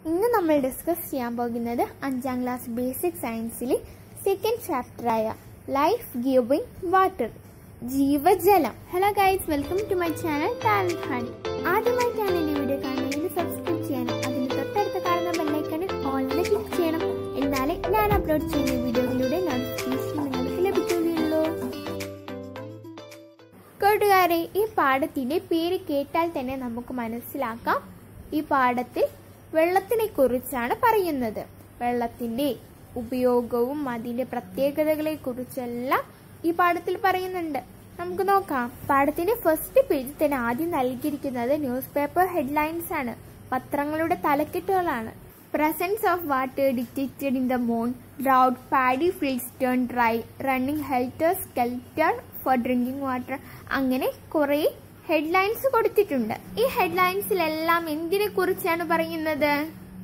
ഇന്ന് നമ്മൾ ഡിസ്കസ് ചെയ്യാൻ പോകുന്നത് അഞ്ചാം ക്ലാസ് ബേസിക് സയൻസിലെ സെക്കൻഡ് ചാപ്റ്ററായ ലൈഫ് ഗിവിംഗ് വാട്ടർ ജീവജലം hello guys welcome to my channel talent hunt ആദ്യമായിട്ടാണ് എന്റെ വീഡിയോ കാണുന്നതെങ്കിൽ സബ്സ്ക്രൈബ് ചെയ്യണം അതിന് തൊട്ടടുത്ത് കാണുന്ന ബെല്ലൈക്കണിൽ ഓൾറെഡി ക്ലിക്ക് ചെയ്യണം എന്നാലേ ഞാൻ അപ്ലോഡ് ചെയ്യുന്ന വീഡിയോയിലൂടെ നോട്ടിഫിക്കേഷൻ നിങ്ങൾക്ക് ലഭിക്കുകയുള്ളൂ കൂട്ടുകാരെ ഈ പാഠത്തിന്റെ പേര് കേട്ടാൽ തന്നെ നമുക്ക് മനസ്സിലാക്കാം ഈ പാഠത്തിൽ വെള്ളത്തിനെ കുറിച്ചാണ് പറയുന്നത് വെള്ളത്തിന്റെ ഉപയോഗവും അതിന്റെ പ്രത്യേകതകളെ കുറിച്ചെല്ലാം ഈ പാഠത്തിൽ പറയുന്നുണ്ട് നമുക്ക് നോക്കാം പാഠത്തിന്റെ ഫസ്റ്റ് പേജിൽ തന്നെ ആദ്യം നൽകിയിരിക്കുന്നത് ന്യൂസ് പേപ്പർ ഹെഡ്ലൈൻസ് ആണ് പത്രങ്ങളുടെ തലക്കെട്ടുകളാണ് presence of water detected in the moon drought paddy fields turn dry running helter skelter for drinking water അങ്ങനെ കുറെ ഹെഡ്ലൈൻസ് കൊടുത്തിട്ടുണ്ട് ഈ ഹെഡ്ലൈൻസിലെല്ലാം എന്തിനെ കുറിച്ചാണ് പറയുന്നത്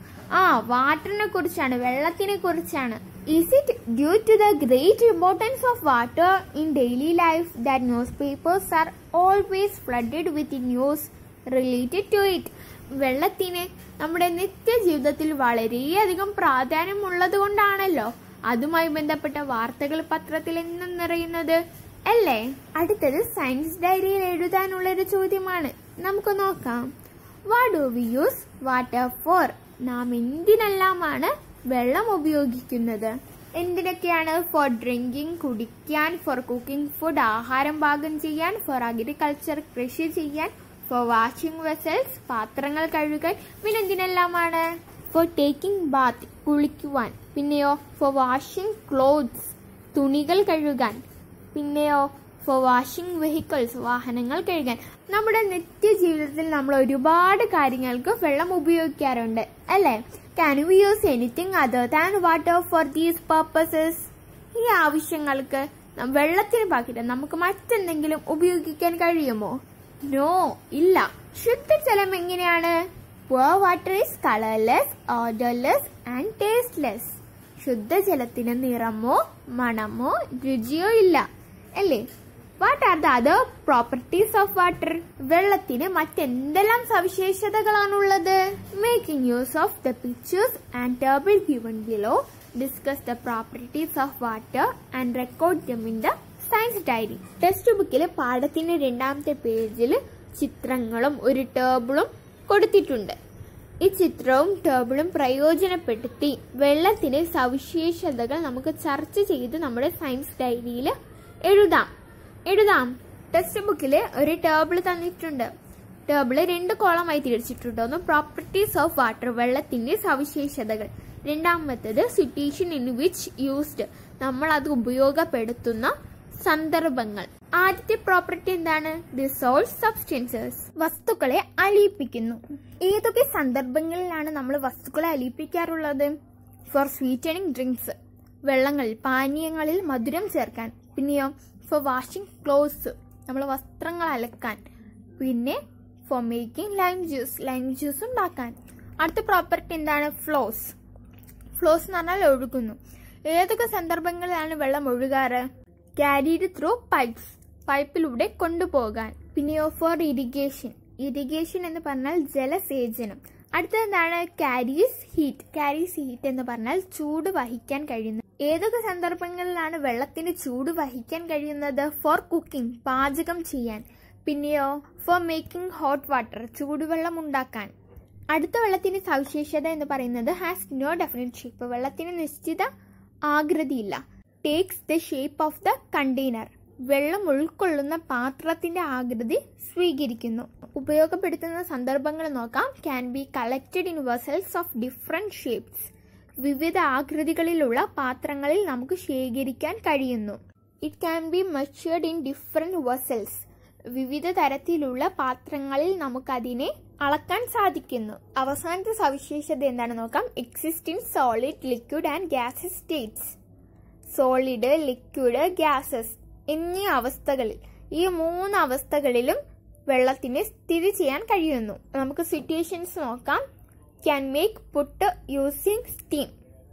ആ വാട്ടറിനെ കുറിച്ചാണ് വെള്ളത്തിനെ കുറിച്ചാണ് is it due to the great importance of water in daily life that news papers are always flooded with news related to it വെള്ളത്തിന് നമ്മുടെ നിത്യജീവിതത്തിൽ വളരെയധികം പ്രാധാന്യമുള്ളത് കൊണ്ടാണല്ലോ അതുമായി ബന്ധപ്പെട്ട വാർത്തകൾ പത്രത്തിൽ എന്നും നിറയുന്നത് അല്ലേ അടുത്തത് സയൻസ് ഡയറിയിൽ എഴുതാനുള്ള ഒരു ചോദ്യമാണ് നമുക്ക് നോക്കാം what do we use water for നാം എന്തിനെല്ലാമാണ് വെള്ളം ഉപയോഗിക്കുന്നത് എന്തിനൊക്കെയാണ് ഫോർ ഡ്രിങ്കിങ് കുടിക്കാൻ ഫോർ കുക്കിംഗ് ഫുഡ് ആഹാരം പാകം ചെയ്യാൻ ഫോർ അഗ്രികൾച്ചർ കൃഷി ചെയ്യാൻ ഫോർ വാഷിംഗ് വെസൽസ് പാത്രങ്ങൾ കഴുകാൻ പിന്നെ എന്തിനെല്ലാമാണ് ഫോർ ടേക്കിംഗ് ബാത്ത് കുളിക്കുവാൻ പിന്നെയോ ഫോർ വാഷിംഗ് ക്ലോത്ത്സ് തുണികൾ കഴുകാൻ പിന്നെയോ ഫോർ വാഷിംഗ് വെഹിക്കിൾസ് വാഹനങ്ങൾ കഴുകാൻ നമ്മുടെ നിത്യജീവിതത്തിൽ നമ്മൾ ഒരുപാട് കാര്യങ്ങൾക്ക് വെള്ളം ഉപയോഗിക്കാറുണ്ട് അല്ലേ can you use anything other than water for these purposes ഈ ആവശ്യങ്ങൾക്ക് നം- വെള്ളത്തിന് പകരം നമുക്ക് മറ്റെന്തെങ്കിലും ഉപയോഗിക്കാൻ കഴിയുമോ നോ ഇല്ല ശുദ്ധജലം എങ്ങനെയാണ് pure water is colourless odourless and tasteless ശുദ്ധജലത്തിന് നിറമോ മണമോ രുചിയോ ഇല്ല അല്ലേ what are the other properties of water വെള്ളത്തിന് മറ്റെന്തെല്ലാം സവിശേഷതകളാണുള്ളത് making use of the pictures and table given below discuss the properties of water and record them in the science diary text ബുക്കിൽ പാഠത്തിന്റെ രണ്ടാമത്തെ പേജിൽ ചിത്രങ്ങളും ഒരു ടേബിളും കൊടുത്തിട്ടുണ്ട് ഈ ചിത്രവും ടേബിളും പ്രയോജനപ്പെടുത്തി വെള്ളത്തിന്റെ സവിശേഷതകൾ നമുക്ക് ചർച്ച ചെയ്ത് നമ്മുടെ സയൻസ് ഡയറിയിൽ എഴുതാം എഴുതാം ടെക്സ്റ്റ് ബുക്കിൽ ഒരു ടേബിൾ തന്നിട്ടുണ്ട് ടേബിള് രണ്ട് കോളമായി തിരിച്ചിട്ടുണ്ട് ഒന്ന് പ്രോപ്പർട്ടീസ് ഓഫ് വാട്ടർ വെള്ളത്തിന്റെ സവിശേഷതകൾ രണ്ടാമത്തേത് സിറ്റുവേഷൻ ഇൻ വിച്ച് യൂസ്ഡ് നമ്മൾ അത് ഉപയോഗപ്പെടുത്തുന്ന സന്ദർഭങ്ങൾ ആദ്യത്തെ പ്രോപ്പർട്ടി എന്താണ് ഡിസോൾവ് സബ്സ്റ്റൻസസ് വസ്തുക്കളെ അലിയിപ്പിക്കുന്നു ഏതൊക്കെ സന്ദർഭങ്ങളിലാണ് നമ്മൾ വസ്തുക്കളെ അലിയിപ്പിക്കാറുള്ളത് ഫോർ സ്വീറ്റനിങ് ഡ്രിങ്ക്സ് വെള്ളങ്ങളിൽ പാനീയങ്ങളിൽ മധുരം ചേർക്കാൻ പിന്നെയോ ഫോർ വാഷിംഗ് ക്ലോത്ത്സ് നമ്മൾ വസ്ത്രങ്ങൾ അലക്കാൻ പിന്നെ for making lime juice lime juice ഉണ്ടാക്കാൻ അടുത്ത പ്രോപ്പർട്ടി എന്താണ് ഫ്ലോസ് ഫ്ലോസ് എന്ന് പറഞ്ഞാൽ ഒഴുകുന്നു ഏതൊക്കെ സന്ദർഭങ്ങളിലാണ് വെള്ളം ഒഴുകാറ് ക്യാരിഡ് ത്രൂ പൈപ്സ് പൈപ്പിലൂടെ കൊണ്ടുപോകാൻ പിന്നെയോ ഫോർ ഇറിഗേഷൻ ഇറിഗേഷൻ എന്ന് പറഞ്ഞാൽ ജലസേചനം അടുത്തതെന്താണ് കാരീസ് ഹീറ്റ് കാരീസ് ഹീറ്റ് എന്ന് പറഞ്ഞാൽ ചൂട് വഹിക്കാൻ കഴിയുന്നത് ഏതൊക്കെ സന്ദർഭങ്ങളിലാണ് വെള്ളത്തിന് ചൂട് വഹിക്കാൻ കഴിയുന്നത് ഫോർ കുക്കിംഗ് പാചകം ചെയ്യാൻ പിന്നെയോ ഫോർ മേക്കിംഗ് ഹോട്ട് വാട്ടർ ചൂടുവെള്ളം ഉണ്ടാക്കാൻ അടുത്ത വെള്ളത്തിന്റെ സവിശേഷത എന്ന് പറയുന്നത് ഹാസ് നോ ഡെഫിനറ്റ് ഷേപ്പ് വെള്ളത്തിന് നിശ്ചിത ആകൃതിയില്ല takes the shape of the container വെള്ളം ഉൾക്കൊള്ളുന്ന പാത്രത്തിന്റെ ആകൃതി സ്വീകരിക്കുന്നു ഉപയോഗപ്പെടുത്തുന്ന സന്ദർഭങ്ങൾ നോക്കാം can be collected in vessels of different shapes വിവിധ ആകൃതികളിലുള്ള പാത്രങ്ങളിൽ നമുക്ക് ശേഖരിക്കാൻ കഴിയുന്നു it can be measured in different vessels വിവിധ തരത്തിലുള്ള പാത്രങ്ങളിൽ നമുക്കതിനെ അളക്കാൻ സാധിക്കുന്നു അവസാനത്തെ സവിശേഷത എന്താണെന്ന് നോക്കാം existing solid liquid and gases states solid liquid gases എന്നീ അവസ്ഥകളിൽ ഈ മൂന്ന് അവസ്ഥകളിലും വെള്ളത്തിന് സ്ഥിതി ചെയ്യാൻ കഴിയുന്നു നമുക്ക് സിറ്റുവേഷൻസ് നോക്കാം can make puttu using steam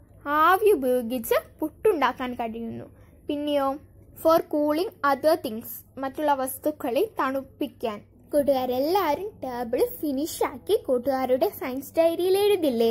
ആവി ഉപയോഗിച്ച് പുട്ടുണ്ടാക്കാൻ കഴിയുന്നു പിന്നെയോ ഫോർ കൂളിംഗ് അതർ തിങ്സ് മറ്റുള്ള വസ്തുക്കളെ തണുപ്പിക്കാൻ കൂട്ടുകാരെല്ലാവരും ടേബിൾ ഫിനിഷ് ആക്കി കൂട്ടുകാരുടെ സയൻസ് ഡയറിയിൽ എഴുതില്ലേ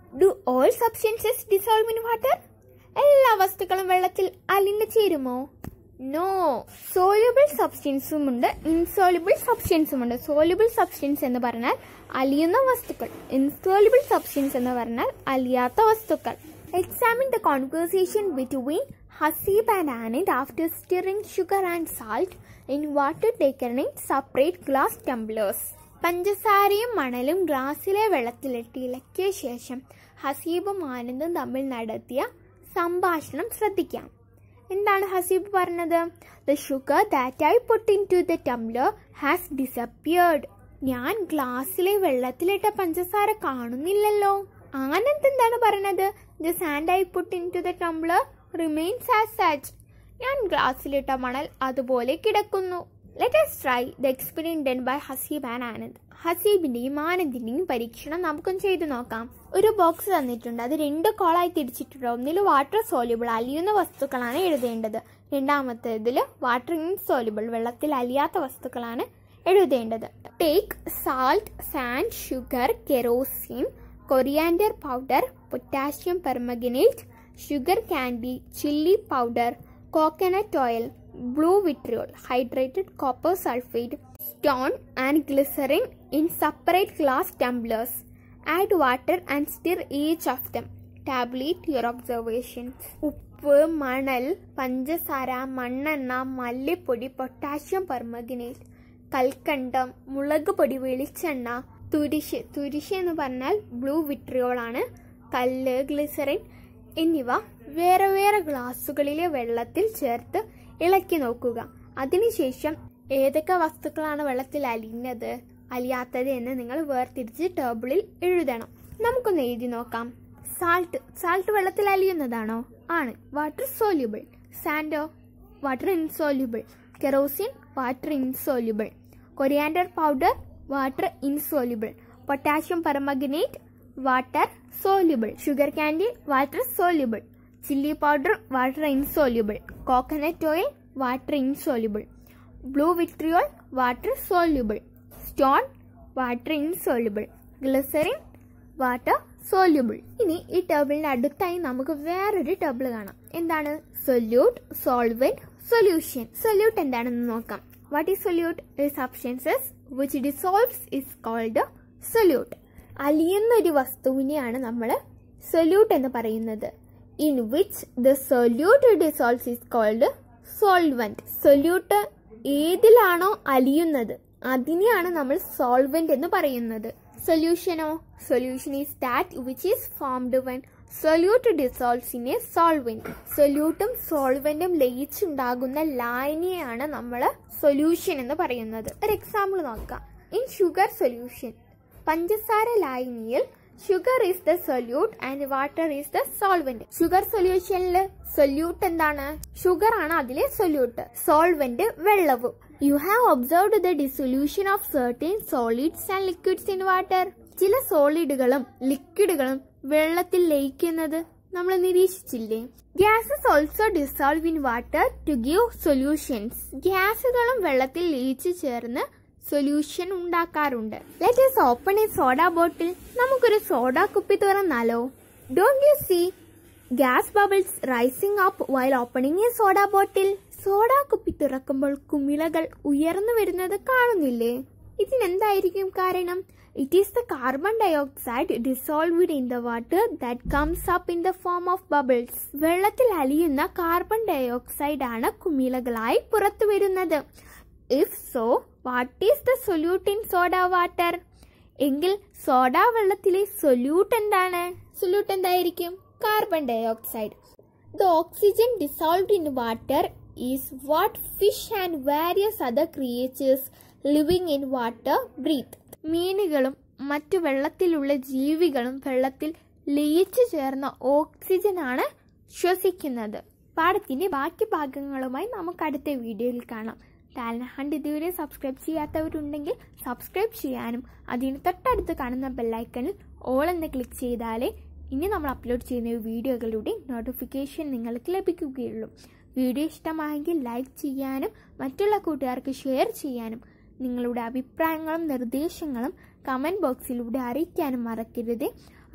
do all substances dissolve in water എല്ലാ വസ്തുക്കളും വെള്ളത്തിൽ അലിഞ്ഞു ചേരുമോ നോ സോല്യൂബിൾ സബ്സ്റ്റൻസും ഉണ്ട് ഇൻസോല്യൂബിൾ സബ്സ്റ്റൻസും ഉണ്ട് സോല്യൂബിൾ സബ്സ്റ്റൻസ് എന്ന് പറഞ്ഞാൽ അലിയുന്ന വസ്തുക്കൾ ഇൻസോല്യൂബിൾ സബ്സ്റ്റൻസ് എന്ന് പറഞ്ഞാൽ അലിയാത്ത വസ്തുക്കൾ examine the conversation between Haseeb and Anand after stirring sugar and salt in water taken in separate glass tumblers പഞ്ചസാരയും മണലും ഗ്ലാസ്സിലെ വെള്ളത്തിലിട്ട് ഇളക്കിയ ശേഷം ഹസീബും ആനന്ദും തമ്മിൽ നടത്തിയ സംഭാഷണം ശ്രദ്ധിക്കാം എന്താണ് ഹസീബ് പറഞ്ഞത് the sugar that I put in to the tumbler has disappeared ഞാൻ ഗ്ലാസ്സിലെ വെള്ളത്തിലിട്ട പഞ്ചസാര കാണുന്നില്ലല്ലോ ആനന്ദ് എന്താണ് പറഞ്ഞത് the sand I put in to the tumbler remains as such ഞാൻ ഗ്ലാസ്സിലിട്ട മണൽ അതുപോലെ കിടക്കുന്നു let us try the experiment done by Haseeb and Anand ഹസീബിന്റെയും ആനന്ദിന്റെയും പരീക്ഷണം നമുക്കും ചെയ്തു നോക്കാം ഒരു ബോക്സ് തന്നിട്ടുണ്ട് അത് രണ്ട് കോളായി തിരിച്ചിട്ടുണ്ട് ഒന്നിൽ വാട്ടർ സോല്യൂബിൾ അലിയുന്ന വസ്തുക്കളാണ് എഴുതേണ്ടത് രണ്ടാമത്തേതിൽ വാട്ടർ ഇൻസോല്യൂബിൾ വെള്ളത്തിൽ അലിയാത്ത വസ്തുക്കളാണ് എഴുതേണ്ടത് take salt sand sugar kerosene coriander powder potassium permanganate sugar candy chilli powder coconut oil blue vitriol hydrated copper sulphate stone and glycerine in separate glass tumblers add water and stir each of them tabulate your observations ഉപ്പ് മണൽ പഞ്ചസാര മണ്ണെണ്ണ മല്ലിപ്പൊടി potassium പെർമഗനേറ്റ് കൽക്കണ്ടം മുളക് പൊടി വെളിച്ചെണ്ണ തുരിശ് തുരിശ് എന്ന് പറഞ്ഞാൽ ബ്ലൂ വിട്രിയോൾ ആണ് കല്ല് ഗ്ലിസറിൻ എന്നിവ വേറെ വേറെ ഗ്ലാസ്സുകളിലെ വെള്ളത്തിൽ ചേർത്ത് ഇളക്കി നോക്കുക അതിനുശേഷം ഏതൊക്കെ വസ്തുക്കളാണ് വെള്ളത്തിൽ അലിഞ്ഞത് അലിയാത്തത് എന്ന് നിങ്ങൾ വേർതിരിച്ച് ടേബിളിൽ എഴുതണം നമുക്കൊന്ന് എഴുതി നോക്കാം സാൾട്ട് സാൾട്ട് വെള്ളത്തിൽ അലിയുന്നതാണോ ആണ് വാട്ടർ സോല്യൂബിൾ സാൻഡോ water insoluble kerosene water insoluble coriander powder water insoluble potassium permanganate water soluble sugar candy water soluble chilli powder water insoluble coconut oil water insoluble blue vitriol water soluble stone water insoluble glycerine water soluble ഇനി ഈ ടേബിളിന്റെ അടുത്തായി നമുക്ക് വേറൊരു table കാണാം എന്താണ് solute solvent solution solute എന്താണെന്ന് നോക്കാം what is solute substances which dissolves is called solute അലിയുന്ന ഒരു വസ്തുവിനെയാണ് നമ്മൾ സൊല്യൂട്ട് എന്ന് പറയുന്നത് in which the solute dissolves is called solvent solute ഏതിലാണോ അലിയുന്നത് അതിനെയാണ് നമ്മൾ സോൾവെന്റ് എന്ന് പറയുന്നത് സൊല്യൂഷനോ solution is that which is formed when solute dissolves in a solvent സൊല്യൂട്ടും സോൾവെന്റും ലയിച്ചുണ്ടാകുന്ന ലായനിയാണ് നമ്മൾ സൊല്യൂഷൻ എന്ന് പറയുന്നത് ഒരു എക്സാമ്പിൾ നോക്കാം ഇൻ ഷുഗർ സൊല്യൂഷൻ പഞ്ചസാര ലായനിയിൽ sugar is the solute and water is the solvent sugar സൊല്യൂഷനിൽ സൊല്യൂട്ട് എന്താണ് ഷുഗർ ആണ് അതിലെ സൊല്യൂട്ട് സോൾവെന്റ് വെള്ളവും you have observed the dissolution of certain solids and liquids in water ചില സോളിഡുകളും ലിക്വിഡുകളും വെള്ളത്തിൽ ലയിക്കുന്നത് നമ്മൾ നിരീക്ഷിച്ചില്ലേ gases also dissolve in water to give solutions ഗ്യാസുകളും വെള്ളത്തിൽ ലയിച്ചു ചേർന്ന് സൊല്യൂഷൻ ഉണ്ടാക്കാറുണ്ട് let us open a soda bottle നമുക്കൊരു സോഡ കുപ്പി തുറന്നാലോ don't you see gas bubbles rising up while opening a soda bottle soda കുപ്പി തുറക്കുമ്പോൾ കുമിളകൾ ഉയർന്നു വരുന്നത് കാണുന്നില്ലേ ഇതിനെന്തായിരിക്കും കാരണം it is the carbon dioxide dissolved in the water that comes up in the form of bubbles വെള്ളത്തിൽ അലിയുന്ന കാർബൺ ഡയോക്സൈഡ് ആണ് കുമിളകളായി പുറത്തു വരുന്നത് if so what is the solute in soda water എങ്കിൽ സോഡ വെള്ളത്തിലെ സൊല്യൂട്ട് എന്താണ് സൊല്യൂട്ട് എന്തായിരിക്കും carbon dioxide the oxygen dissolved in water is what fish and various other creatures living in water breathe മീനുകളും മറ്റു വെള്ളത്തിലുള്ള ജീവികളും വെള്ളത്തിൽ ലയിച്ചു ചേർന്ന ഓക്സിജനാണ് ശ്വസിക്കുന്നത് പാഠത്തിന്റെ ബാക്കി ഭാഗങ്ങളുമായി നമുക്ക് അടുത്ത വീഡിയോയിൽ കാണാം ടാലന്റ് ഹണ്ട് ഇതുവരെ സബ്സ്ക്രൈബ് ചെയ്യാത്തവരുണ്ടെങ്കിൽ സബ്സ്ക്രൈബ് ചെയ്യാനും അതിന് തൊട്ടടുത്ത് കാണുന്ന ബെല്ലൈക്കണിൽ ഓൾ എന്ന് ക്ലിക്ക് ചെയ്താലേ ഇനി നമ്മൾ അപ്ലോഡ് ചെയ്യുന്ന വീഡിയോകളുടെ നോട്ടിഫിക്കേഷൻ നിങ്ങൾക്ക് ലഭിക്കുകയുള്ളൂ വീഡിയോ ഇഷ്ടമായെങ്കിൽ ലൈക്ക് ചെയ്യാനും മറ്റുള്ള കൂട്ടുകാർക്ക് ഷെയർ ചെയ്യാനും നിങ്ങളുടെ അഭിപ്രായങ്ങളും നിർദ്ദേശങ്ങളും കമൻറ്റ് ബോക്സിലൂടെ അറിയിക്കാനും മറക്കരുത്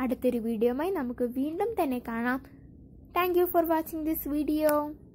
അടുത്തൊരു വീഡിയോയുമായി നമുക്ക് വീണ്ടും തന്നെ കാണാം thank you for watching this video